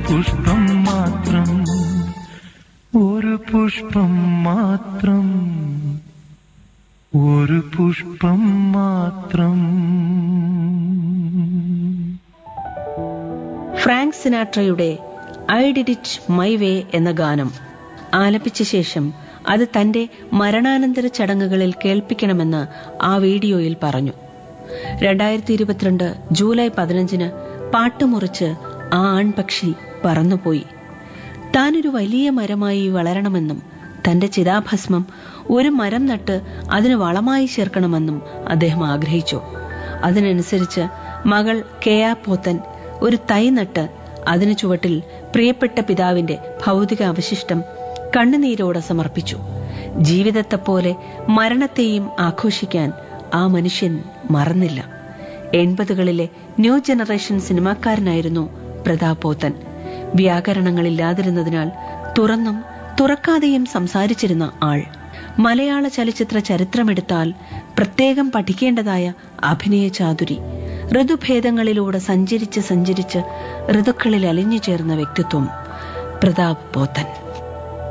പുഷ്പം മാത്രം ഒരു പുഷ്പം മാത്രം ഒരു പുഷ്പം മാത്രം ഫ്രാങ്ക് സിനാട്രയുടെ I did it my way എന്ന ഗാനം ആലപിച്ച ശേഷം അത് തന്റെ മരണാനന്തര ചടങ്ങുകളിൽ കേൾപ്പിക്കണമെന്ന് ആ വീഡിയോയിൽ പറഞ്ഞു രണ്ടായിരത്തി ഇരുപത്തിരണ്ട് ജൂലൈ പതിനഞ്ചിന് പാട്ടുമുറിച്ച് ആ ആൺപക്ഷി പറന്നുപോയി താനൊരു വലിയ മരമായി വളരണമെന്നും തന്റെ ചിതാഭസ്മം ഒരു മരം നട്ട് അതിന് വളമായി ചേർക്കണമെന്നും അദ്ദേഹം ആഗ്രഹിച്ചു അതിനനുസരിച്ച് മകൾ കെയാ പോത്തൻ ഒരു തൈ നട്ട് അതിനു ചുവട്ടിൽ പ്രിയപ്പെട്ട പിതാവിന്റെ ഭൗതിക അവശിഷ്ടം കണ്ണുനീരോടെ സമർപ്പിച്ചു ജീവിതത്തെപ്പോലെ മരണത്തെയും ആഘോഷിക്കാൻ ആ മനുഷ്യൻ മറന്നില്ല എൺപതുകളിലെ ന്യൂ ജനറേഷൻ സിനിമാക്കാരനായിരുന്നു പ്രതാപ് പോത്തൻ വ്യാകരണങ്ങളില്ലാതിരുന്നതിനാൽ തുറന്നും തുറക്കാതെയും സംസാരിച്ചിരുന്ന ആൾ മലയാള ചലച്ചിത്ര ചരിത്രമെടുത്താൽ പ്രത്യേകം പഠിക്കേണ്ടതായ അഭിനയ ചാതുരി ഋതുഭേദങ്ങളിലൂടെ സഞ്ചരിച്ച് സഞ്ചരിച്ച് ഋതുക്കളിൽ അലിഞ്ഞു ചേർന്ന വ്യക്തിത്വം പ്രതാപ് പോത്തൻ